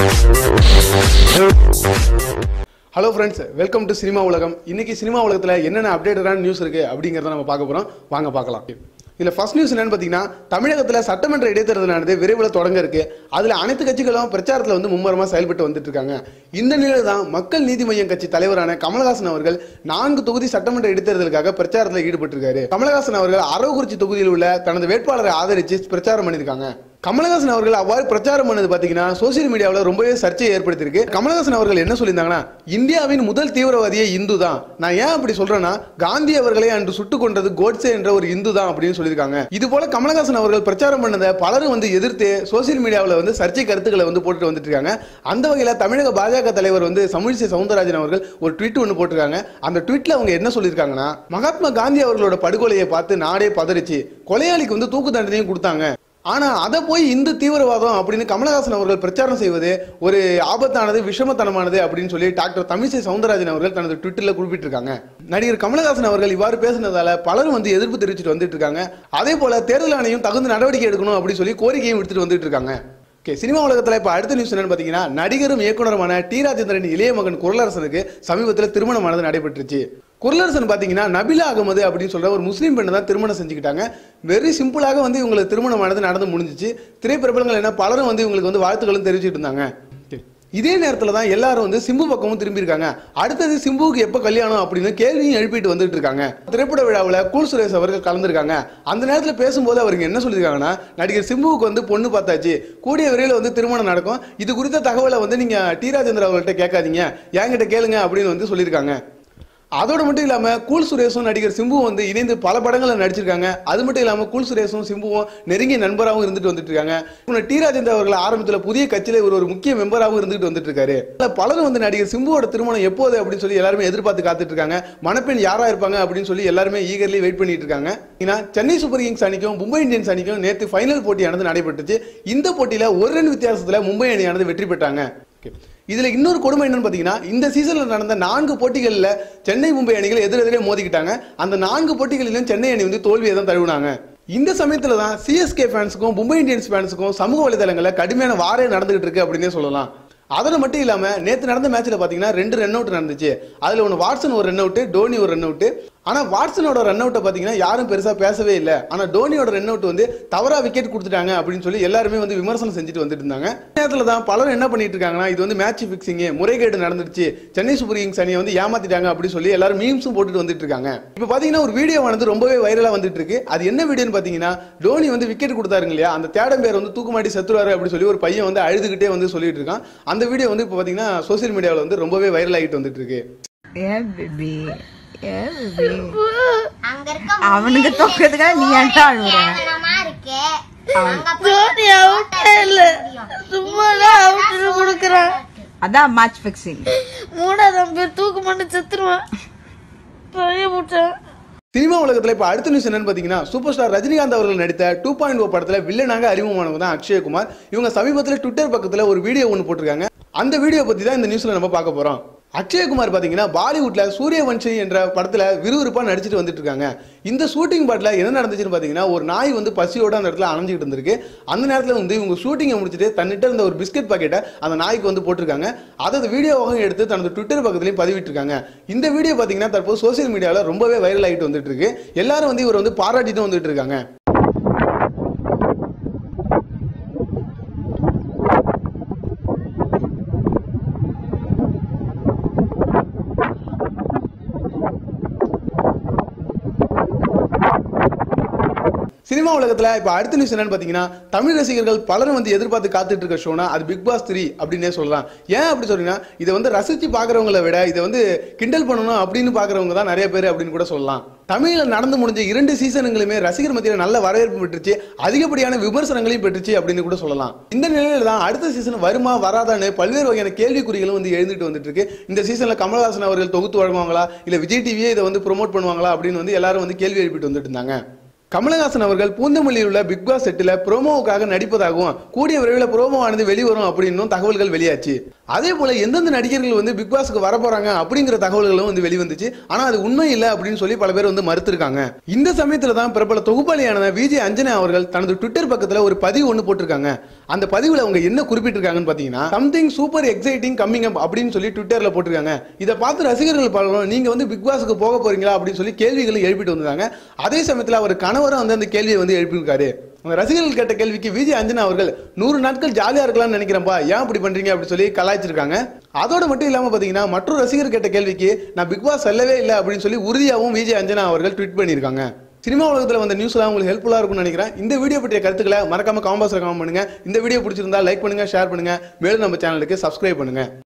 Hello friends welcome to cinema உலகம் இன்னைக்கு cinema உலகத்தில் என்னென்ன அப்டேட்டடான நியூஸ் இருக்கு அப்படிங்கிறத நம்ம பார்க்க போறோம் வாங்க பார்க்கலாம் இதில் ஃபர்ஸ்ட் நியூஸ் என்னன்னு பார்த்தீங்கன்னா தமிழகத்தில் சட்டமன்ற இடைத்தேர்தலானது விரைவில் தொடங்க இருக்கு அதில் அனைத்து கட்சிகளும் பிரச்சாரத்தில் வந்து மும்முரமாக செயல்பட்டு வந்துட்டு இருக்காங்க இந்த நிலையில் தான் மக்கள் நீதி மய்யம் கட்சி தலைவரான கமலஹாசன் அவர்கள் நான்கு தொகுதி சட்டமன்ற இடைத்தேர்தலுக்காக பிரச்சாரத்தில் ஈடுபட்டிருக்காரு கமலஹாசன் அவர்கள் அரவக்குறிச்சி தொகுதியில் உள்ள தனது வேட்பாளரை ஆதரித்து பிரச்சாரம் பண்ணியிருக்காங்க கமலஹாசன் அவர்கள் அவ்வாறு பிரச்சாரம் பண்ணது பாத்தீங்கன்னா சோசியல் மீடியாவில் ரொம்பவே சர்ச்சையை ஏற்படுத்தியிருக்கு கமலஹாசன் அவர்கள் என்ன சொல்லியிருந்தாங்கன்னா இந்தியாவின் முதல் தீவிரவாதியே இந்து தான் நான் ஏன் அப்படி சொல்றேன்னா காந்தி அவர்களை அன்று சுட்டுக் கொண்டது கோட்சே என்ற ஒரு இந்து தான் அப்படின்னு சொல்லியிருக்காங்க இது போல கமலஹாசன் அவர்கள் பிரச்சாரம் பண்ணதை பலரும் வந்து எதிர்த்து சோசியல் மீடியாவில் வந்து சர்ச்சை கருத்துக்களை வந்து போட்டுட்டு வந்துட்டு இருக்காங்க அந்த வகையில் தமிழக பாஜக தலைவர் வந்து தமிழிசை சவுந்தரராஜன் அவர்கள் ஒரு ட்வீட் ஒன்று போட்டிருக்காங்க அந்த ட்வீட்ல அவங்க என்ன சொல்லியிருக்காங்கன்னா மகாத்மா காந்தி அவர்களோட படுகொலையை பார்த்து நாடே பதறிச்சு கொலையாளிக்கு வந்து தூக்கு தண்டனையும் கொடுத்தாங்க ஆனா அதை போய் இந்து தீவிரவாதம் அப்படின்னு கமலஹாசன் அவர்கள் பிரச்சாரம் செய்வது ஒரு ஆபத்தானது விஷமத்தனமானது அப்படின்னு சொல்லி டாக்டர் தமிழிசை சவுந்தரராஜன் அவர்கள் தனது ட்விட்டர்ல குறிப்பிட்டிருக்காங்க நடிகர் கமலஹாசன் அவர்கள் இவ்வாறு பேசினதால பலரும் வந்து எதிர்ப்பு தெரிவிச்சுட்டு வந்துட்டு இருக்காங்க அதே போல தேர்தல் ஆணையம் தகுந்த நடவடிக்கை எடுக்கணும் அப்படின்னு சொல்லி கோரிக்கையும் விடுத்துட்டு வந்துட்டு இருக்காங்க ஓகே சினிமா உலகத்தில் இப்போ அடுத்த நியூஸ் என்னன்னு பார்த்தீங்கன்னா நடிகரும் இயக்குனருமான டி ராஜேந்திரன் இளைய மகன் குரலரசனுக்கு சமீபத்தில் திருமணமானது நடைபெற்றுச்சு குரலரசன் பார்த்தீங்கன்னா நபிலா அகமது அப்படின்னு சொல்ற ஒரு முஸ்லீம் பெண்ணை தான் திருமணம் செஞ்சுக்கிட்டாங்க வெரி சிம்பிளாக வந்து இவங்களுக்கு திருமணமானது நடந்து முடிஞ்சிச்சு திரைப்பிரபலங்கள் என்ன பலரும் வந்து இவங்களுக்கு வந்து வாழ்த்துக்களும் தெரிவிச்சிட்டு இருந்தாங்க இதே நேரத்தில் தான் எல்லாரும் வந்து சிம்பு பக்கமும் திரும்பியிருக்காங்க அடுத்தது சிம்புவுக்கு எப்போ கல்யாணம் அப்படின்னு கேள்வியும் எழுப்பிட்டு வந்துட்டு இருக்காங்க திரைப்பட விழாவில் கூல் சுரேஷ் அவர்கள் கலந்துருக்காங்க அந்த நேரத்தில் பேசும்போது அவருக்கு என்ன சொல்லியிருக்காங்கன்னா நடிகர் சிம்புவுக்கு வந்து பொண்ணு பார்த்தாச்சு கூடிய விரைவில் வந்து திருமணம் நடக்கும் இது குறித்த தகவலை வந்து நீங்கள் டி ராஜேந்திர அவர்கள்ட்ட கேட்காதீங்க என்கிட்ட கேளுங்க அப்படின்னு வந்து சொல்லியிருக்காங்க அதோட மட்டும் இல்லாம கூல் சுரேஷும் நடிகர் சிம்புவும் வந்து இணைந்து பல படங்களில் நடிச்சிருக்காங்க அது மட்டும் இல்லாம கூல் சுரேஷும் சிம்புவும் நெருங்கிய நண்பராகவும் இருந்துட்டு வந்துட்டு இருக்காங்க இவங்க டி ராஜேந்திர அவர்கள் ஆரம்பத்துல புதிய கட்சியில இவர் ஒரு முக்கிய மெம்பராகவும் இருந்துட்டு வந்துட்டு இருக்காரு அதுல பலரும் வந்து நடிகர் சிம்புவோட திருமணம் எப்போது அப்படின்னு சொல்லி எல்லாருமே எதிர்பார்த்து காத்துட்டு இருக்காங்க மணப்பெண் யாரா இருப்பாங்க அப்படின்னு சொல்லி எல்லாருமே ஈகர்லி வெயிட் பண்ணிட்டு இருக்காங்க ஏன்னா சென்னை சூப்பர் கிங்ஸ் அணிக்கும் மும்பை இந்தியன்ஸ் அணிக்கும் நேற்று ஃபைனல் போட்டியானது நடைபெற்றுச்சு இந்த போட்டியில ஒரு ரன் வித்தியாசத்துல மும்பை அணியானது வெற்றி பெற்றாங்க Okay. இதுல இன்னொரு கொடுமை என்னன்னு பாத்தீங்கன்னா இந்த சீசன்ல நடந்த நான்கு போட்டிகள்ல சென்னை மும்பை அணிகள் எதிரெதிரே மோதிக்கிட்டாங்க அந்த நான்கு போட்டிகளிலும் சென்னை அணி வந்து தோல்வியை தான் தழுவினாங்க இந்த சமயத்துல தான் சிஎஸ்கே ஃபேன்ஸுக்கும் மும்பை இந்தியன்ஸ் ஃபேன்ஸுக்கும் சமூக வலைதளங்களில் கடுமையான வாரே நடந்துகிட்டு இருக்கு அப்படின்னே சொல்லலாம் அதோட மட்டும் இல்லாம நேத்து நடந்த மேட்ச்ல பாத்தீங்கன்னா ரெண்டு ரன் அவுட் நடந்துச்சு அதுல ஒன்று வாட்சன் ஒரு ரன் அவுட் டோனி ஒரு ரன் அவுட் ஆனா வாட்சனோட ரன் அவுட்டை பாத்தீங்கன்னா யாரும் பெருசா பேசவே இல்லை ஆனா டோனியோட ரன் அவுட் வந்து தவறா விக்கெட் கொடுத்துட்டாங்க அப்படின்னு சொல்லி எல்லாருமே வந்து விமர்சனம் செஞ்சுட்டு வந்துட்டு இருந்தாங்க இந்த நேரத்துல தான் பலரும் என்ன பண்ணிட்டு இருக்காங்கன்னா இது வந்து மேட்ச் பிக்சிங் முறைகேடு நடந்துருச்சு சென்னை சூப்பர் கிங்ஸ் அணியை வந்து ஏமாத்திட்டாங்க அப்படின்னு சொல்லி எல்லாரும் மீம்ஸும் போட்டுட்டு வந்துட்டு இருக்காங்க இப்போ பாத்தீங்கன்னா ஒரு வீடியோ வந்து ரொம்பவே வைரலா வந்துட்டு இருக்கு அது என்ன வீடியோன்னு பாத்தீங்கன்னா டோனி வந்து விக்கெட் கொடுத்தாருங்க இல்லையா அந்த தேடம் பேர் வந்து தூக்குமாட்டி செத்துருவாரு அப்படின்னு சொல்லி ஒரு பையன் வந்து அழுதுகிட்டே வந்து சொல்லிட்டு இருக்கான் அந்த வீடியோ வந்து இப்போ பாத்தீங்கன்னா சோசியல் மீடியாவில் வந்து ரொம்பவே வைரல் ஆகிட்டு வந்துட்டு இருக்கு ஏன் பேபி ஏன் பேபி அங்க இருக்க அவனுக்கு தோக்கிறதுக்காக நீ ஏன்டா அழுவுற கேவலமா இருக்கு அங்க தோனி அவுட்டே இல்ல சும்மா தான் அவுட்டு கொடுக்குறான் அதான் மேட்ச் ஃபிக்ஸிங் மூணாவது பேர் தூக்கு மட்டும் செத்துருவான் பழைய முட்டேன் சினிமா உலகத்துல இப்ப அடுத்த நியூஸ் என்னன்னு பாத்தீங்கன்னா சூப்பர் ஸ்டார் ரஜினிகாந்த் அவர்கள் நடித்த டூ பாயிண்ட் ஓ படத்துல வில்லனாக அறிமுகமானவங்க தான் அக்ஷயகுமார் இவங்க சமீபத்துல ட்விட்டர் பக்கத்துல ஒரு வீடியோ ஒன்று போட்டிருக்காங்க அந்த வீடியோ பத்தி தான் இந்த நியூஸ்ல நம்ம பார்க்க போறோம் அக்ஷயகுமார் பாத்தீங்கன்னா பாலிவுட்ல சூரியவன்ஷி என்ற படத்துல விறுவிறுப்பா நடிச்சிட்டு வந்துட்டு இருக்காங்க இந்த ஷூட்டிங் பாட்டில் என்ன நடந்துச்சுன்னு பாத்தீங்கன்னா ஒரு நாய் வந்து பசியோட அந்த இடத்துல அலைஞ்சிட்டு இருந்திருக்கு அந்த நேரத்துல வந்து இவங்க ஷூட்டிங்கை முடிச்சுட்டு தன்னிட்ட இருந்த ஒரு பிஸ்கட் பாக்கெட்டை அந்த நாய்க்கு வந்து போட்டிருக்காங்க அதை வீடியோவாக எடுத்து தனது ட்விட்டர் பக்கத்துலையும் பதிவிட்டிருக்காங்க இந்த வீடியோ பாத்தீங்கன்னா தற்போது சோசியல் மீடியாவில் ரொம்பவே வைரல் ஆகிட்டு வந்துட்டு இருக்கு எல்லாரும் வந்து இவர் வந்து பாராட்டிட்டு வந்துட்டு இருக்காங்க சினிமா உலகத்துல இப்ப அடுத்த நியூஸ் என்னன்னு பாத்தீங்கன்னா தமிழ் ரசிகர்கள் பலரும் வந்து எதிர்பார்த்து காத்துட்டு இருக்க ஷோனா அது பிக் பாஸ் த்ரீ அப்படின்னே சொல்லலாம் ஏன் அப்படி சொல்றீங்கன்னா இதை வந்து ரசிச்சு பாக்குறவங்களை விட இதை வந்து கிண்டல் பண்ணணும் அப்படின்னு பாக்குறவங்க தான் நிறைய பேர் அப்படின்னு கூட சொல்லலாம் தமிழ்ல நடந்து முடிஞ்ச இரண்டு சீசனுங்களுமே ரசிகர் மத்தியில் நல்ல வரவேற்பு பெற்றுச்சு அதிகப்படியான விமர்சனங்களையும் பெற்றுச்சு அப்படின்னு கூட சொல்லலாம் இந்த நிலையில தான் அடுத்த சீசன் வருமா வராதான்னு பல்வேறு வகையான கேள்விக்குறிகளும் வந்து எழுந்துட்டு வந்துட்டு இருக்கு இந்த சீசன்ல கமல்ஹாசன் அவர்கள் தொகுத்து வழங்குவாங்களா இல்ல விஜய் டிவியே இதை வந்து ப்ரோமோட் பண்ணுவாங்களா அப்படின்னு வந்து எல்லாரும் வந்து கேள்வி எழுப்பிட்டு வந்துட்டு இருந்தாங்க கமலஹாசன் அவர்கள் பூந்தமல்லியில் உள்ள பிக் பாஸ் செட்டில் ப்ரோமோவுக்காக நடிப்பதாகவும் கூடிய விரைவில் ப்ரோமோ ஆனது வெளிவரும் அப்படின்னும் தகவல்கள் வெளியாச்சு அதே போல எந்தெந்த நடிகர்கள் வந்து பிக் பாஸ்க்கு வர போறாங்க அப்படிங்கிற தகவல்களும் வந்து வெளிவந்துச்சு ஆனா அது உண்மை இல்லை அப்படின்னு சொல்லி பல பேர் வந்து மறுத்திருக்காங்க இந்த சமயத்துல தான் பிரபல தொகுப்பாளியான விஜய் அஞ்சனா அவர்கள் தனது ட்விட்டர் பக்கத்துல ஒரு பதிவு ஒன்று போட்டிருக்காங்க அந்த பதிவுல அவங்க என்ன குறிப்பிட்டிருக்காங்கன்னு பாத்தீங்கன்னா something super exciting coming up அப்படின்னு சொல்லி ட்விட்டர்ல போட்டிருக்காங்க இதை பார்த்து ரசிகர்கள் பலரும் நீங்க வந்து பிக் பாஸ்க்கு போக போறீங்களா அப்படின்னு சொல்லி கேள்விகளை எழுப்பிட்டு வந்தாங்க அதே சமயத்துல அவர் கணவரும் வந்து அந்த கேள்வியை வந்து எழுப்பியிருக்காரு அந்த ரசிகர்கள் கேட்ட கேள்விக்கு விஜய் அஞ்சனா அவர்கள் நூறு நாட்கள் ஜாலியா இருக்கலாம்னு நினைக்கிறேன்ப்பா ஏன் இப்படி பண்றீங்க அப்படி சொல்லி கலாய்ச்சிருக்காங்க அதோட மட்டும் இல்லாம பாத்தீங்கன்னா மற்றொரு ரசிகர் கேட்ட கேள்விக்கு நான் பிக் பாஸ் செல்லவே இல்லை அப்படின்னு சொல்லி உறுதியாகவும் விஜய் அஞ்சனா அவர்கள் ட்வீட் பண்ணியிருக்காங்க சினிமா உலகத்தில் வந்த நியூஸ்லாம் உங்களுக்கு ஹெல்ப்ஃபுல்லாக இருக்கும்னு நினைக்கிறேன் இந்த வீடியோ பற்றிய கருத்துக்களை மறக்காம காமெண்ட்ஸில் கமெண்ட் பண்ணுங்க இந்த வீடியோ பிடிச்சிருந்தா லைக் பண்ணுங்க ஷேர் பண்ணுங்க மேலும் நம்ம சேனலுக்கு சப்ஸ்கிரைப் பண்ணுங்க